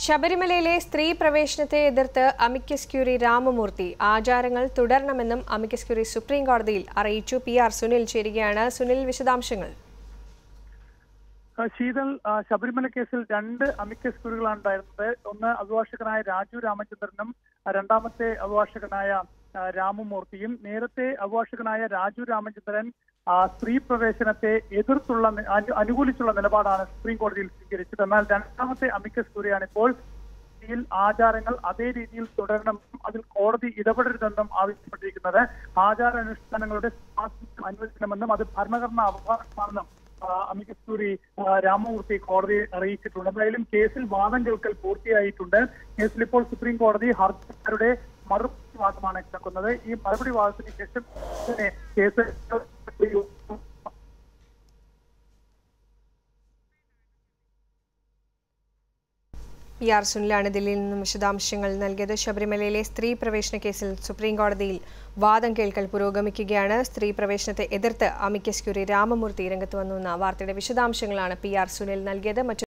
ശബരിമലയിലെ സ്ത്രീ പ്രവേശനത്തെ എതിർത്ത് അമിക്കസ് ക്യൂറി രാമമൂർത്തി ആചാരങ്ങൾ തുടരണമെന്നും അമിക്കസ് ക്യൂറി സുപ്രീം കോടതിയിൽ അറിയിച്ചു പി ആർ സുനിൽ ചേരുകയാണ് സുനിൽ വിശദാംശങ്ങൾ ആ, ശീതൾ ആ, ശബരിമല കേസിൽ രണ്ട് അമിക്കസ് കുറികളാണ് ഉണ്ടായിരുന്നത് ഒന്ന് അഭിഭാഷകനായ രാജു രാമചന്ദ്രനും ആ, രണ്ടാമത്തെ അഭിഭാഷകനായ ആ, രാമമൂർത്തിയും നേരത്തെ അഭിഭാഷകനായ രാജു രാമചന്ദ്രൻ ആ, സ്ത്രീ പ്രവേശനത്തെ എതിർത്തുള്ള നി- അനു- അനുകൂലിച്ചുള്ള നിലപാടാണ് സുപ്രീം കോടതിയിൽ സ്വീകരിച്ചത് എന്നാൽ രണ്ടാമത്തെ അമിക്കസ് കുറിയാണ് ഇപ്പോൾ രീതിയിൽ ആചാരങ്ങൾ അതേ രീതിയിൽ തുടരണം അതിൽ കോടതി ഇടപെടരുതെന്നും ആവശ്യപ്പെട്ടിരിക്കുന്നത് ആചാരാനുഷ്ഠാനങ്ങളുടെ സ്വാതന്ത്ര്യം അനുവദിക്കണമെന്നും അത് ഭരണഘടനാ അവകാശമാണെന്നും ആ, അമിക്കസ് ക്യൂറി ആ, രാമമൂർത്തി കോടതിയെ അറിയിച്ചിട്ടുണ്ട് എന്തായാലും കേസിൽ വാദം കേൾക്കൽ പൂർത്തിയായിട്ടുണ്ട് കേസിൽ ഇപ്പോൾ സുപ്രീം കോടതി ഹർജിക്കാരുടെ മറുപടി വാദമാണ് കേൾക്കുന്നത് ഈ മറുപടി വാദത്തിന് ശേഷം തന്നെ കേസ് പി ആർ സുനിലാണ് ദില്ലിയിൽ നിന്നും വിശദാംശങ്ങൾ നൽകിയത് ശബരിമലയിലെ സ്ത്രീ പ്രവേശന കേസിൽ സുപ്രീം കോടതിയിൽ വാദം കേൾക്കൽ പുരോഗമിക്കുകയാണ് സ്ത്രീ പ്രവേശനത്തെ എതിർത്ത് അമിക്കസ് ക്യൂറി രാമമൂർത്തി രംഗത്ത് വന്നു എന്ന വാർത്തയുടെ വിശദാംശങ്ങളാണ് പി ആർ സുനിൽ നൽകിയത് മറ്റു